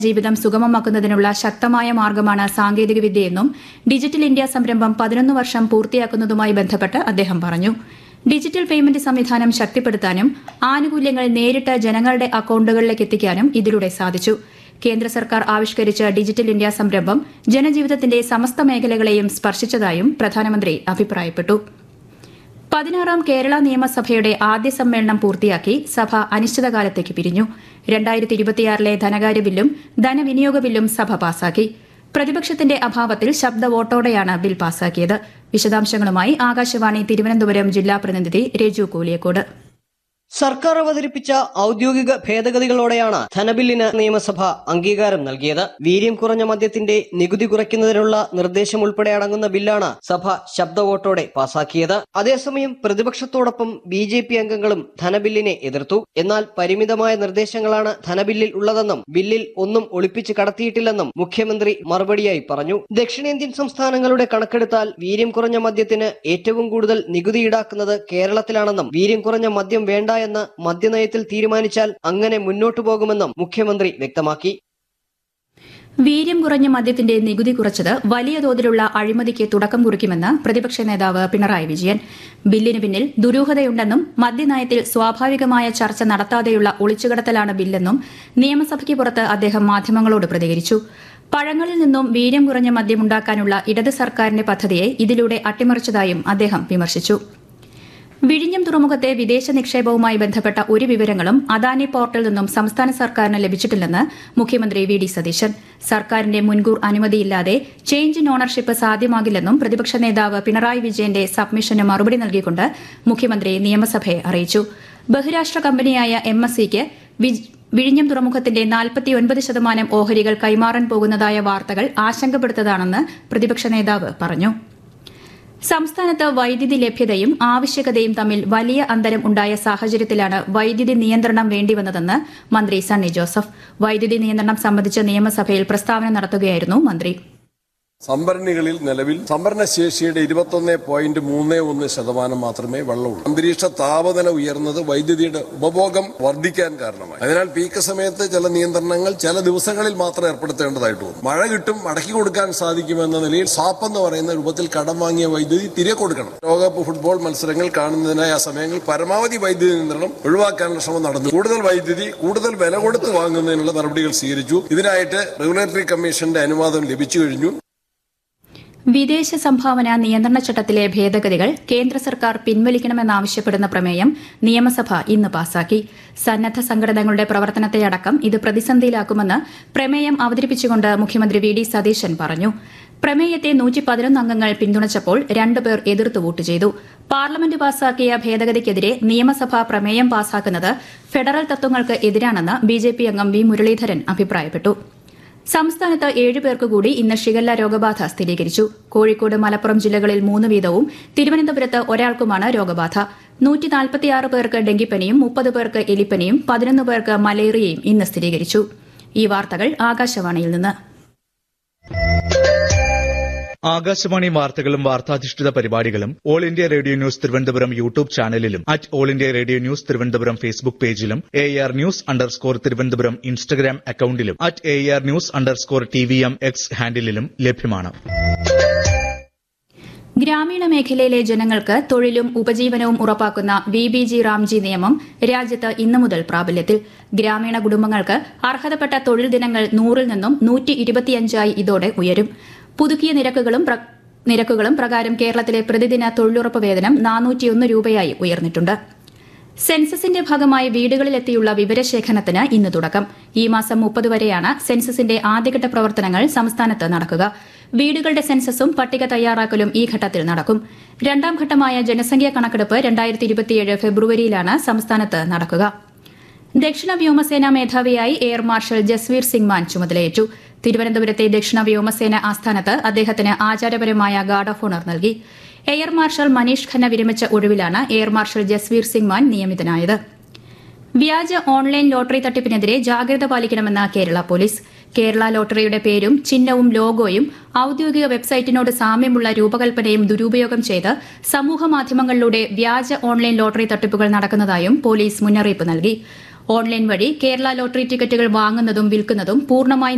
ജീവിതം സുഗമമാക്കുന്നതിനുള്ള ശക്തമായ മാർഗമാണ് സാങ്കേതികവിദ്യയെന്നും ഡിജിറ്റൽ ഇന്ത്യ സംരംഭം പതിനൊന്ന് വർഷം പൂർത്തിയാക്കുന്നതുമായി ബന്ധപ്പെട്ട് അദ്ദേഹം പറഞ്ഞു ഡിജിറ്റൽ പേയ്മെന്റ് സംവിധാനം ശക്തിപ്പെടുത്താനും ആനുകൂല്യങ്ങൾ നേരിട്ട് ജനങ്ങളുടെ അക്കൌണ്ടുകളിലേക്ക് എത്തിക്കാനും ഇതിലൂടെ സാധിച്ചു കേന്ദ്ര സർക്കാർ ആവിഷ്കരിച്ച ഡിജിറ്റൽ ഇന്ത്യ സംരംഭം ജനജീവിതത്തിന്റെ സമസ്ത മേഖലകളെയും സ്പർശിച്ചതായും പ്രധാനമന്ത്രി അഭിപ്രായപ്പെട്ടു പതിനാറാം കേരള നിയമസഭയുടെ ആദ്യ സമ്മേളനം പൂർത്തിയാക്കി സഭ അനിശ്ചിതകാലത്തേക്ക് പിരിഞ്ഞു രണ്ടായിരത്തി ഇരുപത്തിയാറിലെ ധനകാര്യ ബില്ലും ധനവിനിയോഗ ബില്ലും സഭ പാസാക്കി പ്രതിപക്ഷത്തിന്റെ അഭാവത്തിൽ ശബ്ദ വോട്ടോടെയാണ് ബിൽ പാസാക്കിയത് വിശദാംശങ്ങളുമായി ആകാശവാണി തിരുവനന്തപുരം ജില്ലാ പ്രതിനിധി രജു കൂലിയക്കോട് സർക്കാർ അവതരിപ്പിച്ച ഔദ്യോഗിക ഭേദഗതികളോടെയാണ് ധനബില്ലിന് നിയമസഭ അംഗീകാരം നൽകിയത് വീര്യം കുറഞ്ഞ മദ്യത്തിന്റെ നികുതി കുറയ്ക്കുന്നതിനുള്ള നിർദ്ദേശം ഉൾപ്പെടെ അടങ്ങുന്ന ബില്ലാണ് സഭ ശബ്ദ വോട്ടോടെ പാസാക്കിയത് അതേസമയം പ്രതിപക്ഷത്തോടൊപ്പം ബി ജെ പി അംഗങ്ങളും ധനബില്ലിനെ എതിർത്തു എന്നാൽ പരിമിതമായ നിർദ്ദേശങ്ങളാണ് ധനബില്ലിൽ ഉള്ളതെന്നും ബില്ലിൽ ഒന്നും ഒളിപ്പിച്ച് കടത്തിയിട്ടില്ലെന്നും മുഖ്യമന്ത്രി മറുപടിയായി പറഞ്ഞു ദക്ഷിണേന്ത്യൻ സംസ്ഥാനങ്ങളുടെ കണക്കെടുത്താൽ വീര്യം കുറഞ്ഞ മദ്യത്തിന് ഏറ്റവും കൂടുതൽ നികുതി ഈടാക്കുന്നത് കേരളത്തിലാണെന്നും വീര്യം കുറഞ്ഞ മദ്യം വേണ്ട എന്ന് മദ്യനയത്തിൽ തീരുമാനിച്ചാൽ അങ്ങനെ മുന്നോട്ടു പോകുമെന്നും മുഖ്യമന്ത്രി വ്യക്തമാക്കി വീര്യം കുറഞ്ഞ മദ്യത്തിന്റെ നികുതി കുറച്ചത് വലിയ തോതിലുള്ള അഴിമതിക്ക് തുടക്കം കുറിക്കുമെന്ന് പ്രതിപക്ഷ നേതാവ് പിണറായി വിജയൻ ബില്ലിന് പിന്നിൽ ദുരൂഹതയുണ്ടെന്നും മദ്യനയത്തിൽ സ്വാഭാവികമായ ചർച്ച നടത്താതെയുള്ള ഒളിച്ചുകടത്തലാണ് ബില്ലെന്നും നിയമസഭയ്ക്ക് പുറത്ത് അദ്ദേഹം മാധ്യമങ്ങളോട് പ്രതികരിച്ചു പഴങ്ങളിൽ നിന്നും വീര്യം കുറഞ്ഞ മദ്യമുണ്ടാക്കാനുള്ള ഇടത് സർക്കാരിന്റെ പദ്ധതിയെ ഇതിലൂടെ അട്ടിമറിച്ചതായും അദ്ദേഹം വിമർശിച്ചു വിഴിഞ്ഞം തുറമുഖത്തെ വിദേശ നിക്ഷേപവുമായി ബന്ധപ്പെട്ട ഒരു വിവരങ്ങളും അദാനി പോർട്ടിൽ നിന്നും സംസ്ഥാന സർക്കാരിന് ലഭിച്ചിട്ടില്ലെന്ന് മുഖ്യമന്ത്രി വി ഡി സതീശൻ സർക്കാരിന്റെ മുൻകൂർ അനുമതിയില്ലാതെ ചേഞ്ച് ഇൻ ഓണർഷിപ്പ് സാധ്യമാകില്ലെന്നും പ്രതിപക്ഷ നേതാവ് പിണറായി വിജയന്റെ സബ്മിഷന് മറുപടി നൽകിക്കൊണ്ട് മുഖ്യമന്ത്രി നിയമസഭയെ അറിയിച്ചു ബഹുരാഷ്ട്ര കമ്പനിയായ എം എസ് സിക്ക് വിഴിഞ്ഞം തുറമുഖത്തിന്റെ നാൽപ്പത്തിയൊൻപത് ശതമാനം ഓഹരികൾ കൈമാറാൻ പോകുന്നതായ വാർത്തകൾ ആശങ്കപ്പെടുത്തതാണെന്ന് പ്രതിപക്ഷ നേതാവ് പറഞ്ഞു സംസ്ഥാനത്ത് വൈദ്യുതി ലഭ്യതയും ആവശ്യകതയും തമ്മിൽ വലിയ അന്തരം ഉണ്ടായ സാഹചര്യത്തിലാണ് വൈദ്യുതി നിയന്ത്രണം വേണ്ടിവന്നതെന്ന് മന്ത്രി സണ്ണി ജോസഫ് വൈദ്യുതി നിയന്ത്രണം സംബന്ധിച്ച് നിയമസഭയിൽ പ്രസ്താവന നടത്തുകയായിരുന്നു മന്ത്രി സംഭരണികളിൽ നിലവിൽ സംഭരണ ശേഷിയുടെ ഇരുപത്തൊന്ന് പോയിന്റ് മൂന്ന് ഒന്ന് ശതമാനം മാത്രമേ വെള്ളമുള്ളൂ അന്തരീക്ഷ താപനില ഉയർന്നത് വൈദ്യുതിയുടെ ഉപഭോഗം വർദ്ധിക്കാൻ കാരണമായി അതിനാൽ പീക്ക് സമയത്ത് ചില നിയന്ത്രണങ്ങൾ ചില ദിവസങ്ങളിൽ മാത്രം ഏർപ്പെടുത്തേണ്ടതായിട്ട് വന്നു മഴ കിട്ടും മടക്കി കൊടുക്കാൻ സാധിക്കുമെന്ന നിലയിൽ സാപ്പ് എന്ന് പറയുന്ന രൂപത്തിൽ കടം വാങ്ങിയ വൈദ്യുതി തിരികെ കൊടുക്കണം ലോകകപ്പ് ഫുട്ബോൾ മത്സരങ്ങൾ കാണുന്നതിനായി ആ സമയങ്ങളിൽ പരമാവധി വൈദ്യുതി നിയന്ത്രണം ഒഴിവാക്കാനുള്ള ശ്രമം നടന്നു കൂടുതൽ വൈദ്യുതി കൂടുതൽ വില കൊടുത്ത് വാങ്ങുന്നതിനുള്ള നടപടികൾ സ്വീകരിച്ചു ഇതിനായിട്ട് റെഗുലേറ്ററി കമ്മീഷന്റെ അനുവാദം ലഭിച്ചു കഴിഞ്ഞു വിദേശ സംഭാവന നിയന്ത്രണ ചട്ടത്തിലെ ഭേദഗതികൾ കേന്ദ്ര സർക്കാർ പിൻവലിക്കണമെന്നാവശ്യപ്പെടുന്ന പ്രമേയം നിയമസഭ ഇന്ന് പാസാക്കി സന്നദ്ധ സംഘടനകളുടെ പ്രവർത്തനത്തെയടക്കം ഇത് പ്രതിസന്ധിയിലാക്കുമെന്ന് പ്രമേയം അവതരിപ്പിച്ചുകൊണ്ട് മുഖ്യമന്ത്രി വി ഡി സതീശൻ പറഞ്ഞു പ്രമേയത്തെ നൂറ്റി പതിനൊന്ന് അംഗങ്ങൾ പിന്തുണച്ചപ്പോൾ രണ്ടുപേർ എതിർത്ത് വോട്ട് ചെയ്തു പാർലമെന്റ് പാസാക്കിയ ഭേദഗതിക്കെതിരെ നിയമസഭ പ്രമേയം പാസാക്കുന്നത് ഫെഡറൽ തത്വങ്ങൾക്ക് എതിരാണെന്ന് ബിജെപി അംഗം വി മുരളീധരൻ അഭിപ്രായപ്പെട്ടു സംസ്ഥാനത്ത് ഏഴുപേർക്ക് കൂടി ഇന്ന് ഷിഗല്ല രോഗബാധ സ്ഥിരീകരിച്ചു കോഴിക്കോട് മലപ്പുറം ജില്ലകളിൽ മൂന്ന് വീതവും തിരുവനന്തപുരത്ത് ഒരാൾക്കുമാണ് രോഗബാധ നൂറ്റി നാൽപ്പത്തിയാറ് പേർക്ക് ഡെങ്കിപ്പനിയും മുപ്പത് പേർക്ക് എലിപ്പനിയും പതിനൊന്ന് പേർക്ക് മലേറിയയും ഇന്ന് സ്ഥിരീകരിച്ചു ഈ വാർത്തകൾ ആകാശവാണിയിൽ നിന്ന് ആകാശവാണി വാർത്തകളും വാർത്താധിഷ്ഠിത പരിപാടികളും all India radio news Thiruvananthapuram YouTube ചാനലിലും at all India radio news Thiruvananthapuram Facebook പേജിലും A R news underscore Thiruvananthapuram Instagram അക്കൌണ്ടിലും at A R news underscore T V M X ഹാൻഡിലും ലഭ്യമാണ് ഗ്രാമീണ മേഖലയിലെ ജനങ്ങൾക്ക് തൊഴിലും ഉപജീവനവും ഉറപ്പാക്കുന്ന വി ബി ജി റാംജി നിയമം രാജ്യത്ത് ഇന്നു മുതൽ പ്രാബല്യത്തിൽ ഗ്രാമീണ കുടുംബങ്ങൾക്ക് അർഹതപ്പെട്ട തൊഴിൽ ദിനങ്ങൾ നൂറിൽ നിന്നും നൂറ്റി ഇരുപത്തിയഞ്ചായി ഇതോടെ ഉയരും പുതുക്കിയ നിരക്കുകളും നിരക്കുകളും പ്രകാരം കേരളത്തിലെ പ്രതിദിന തൊഴിലുറപ്പ് വേതനം നാനൂറ്റിയൊന്ന് രൂപയായി ഉയർന്നിട്ടുണ്ട് സെൻസസിന്റെ ഭാഗമായി വീടുകളിലെത്തിയുള്ള വിവരശേഖരണത്തിന് ഇന്ന് തുടക്കം ഈ മാസം മുപ്പത് വരെയാണ് സെൻസസിന്റെ ആദ്യഘട്ട പ്രവർത്തനങ്ങൾ സംസ്ഥാനത്ത് നടക്കുക വീടുകളുടെ സെൻസസും പട്ടിക തയ്യാറാക്കലും ഈ ഘട്ടത്തിൽ നടക്കും രണ്ടാം ഘട്ടമായ ജനസംഖ്യാ കണക്കെടുപ്പ് രണ്ടായിരത്തി ഇരുപത്തിയേഴ് ഫെബ്രുവരിയിലാണ് സംസ്ഥാനത്ത് നടക്കുക ദക്ഷിണ വ്യോമസേന മേധാവിയായി എയർ മാർഷൽ ജസ്വീർ സിംഗ് മാൻ ചുമതലയേറ്റു തിരുവനന്തപുരത്തെ ദക്ഷിണ വ്യോമസേന ആസ്ഥാനത്ത് അദ്ദേഹത്തിന് ആചാരപരമായ ഗാർഡ് ഓഫ് ഓണർ നൽകി എയർ മാർഷൽ മനീഷ് ഖന്ന വിരമിച്ച ഒഴിവിലാണ് എയർ മാർഷൽ ജസ്വീർ സിംഗ് മാൻ നിയമിതനായത് വ്യാജ ഓൺലൈൻ ലോട്ടറി തട്ടിപ്പിനെതിരെ ജാഗ്രത പാലിക്കണമെന്ന് കേരള പോലീസ് കേരള ലോട്ടറിയുടെ പേരും ചിഹ്നവും ലോഗോയും ഔദ്യോഗിക വെബ്സൈറ്റിനോട് സാമ്യമുള്ള രൂപകൽപ്പനയും ദുരുപയോഗം ചെയ്ത് സമൂഹമാധ്യമങ്ങളിലൂടെ വ്യാജ ഓൺലൈൻ ലോട്ടറി തട്ടിപ്പുകൾ നടക്കുന്നതായും പോലീസ് മുന്നറിയിപ്പ് നൽകി ഓൺലൈൻ വഴി കേരള ലോട്ടറി ടിക്കറ്റുകൾ വാങ്ങുന്നതും വിൽക്കുന്നതും പൂർണ്ണമായി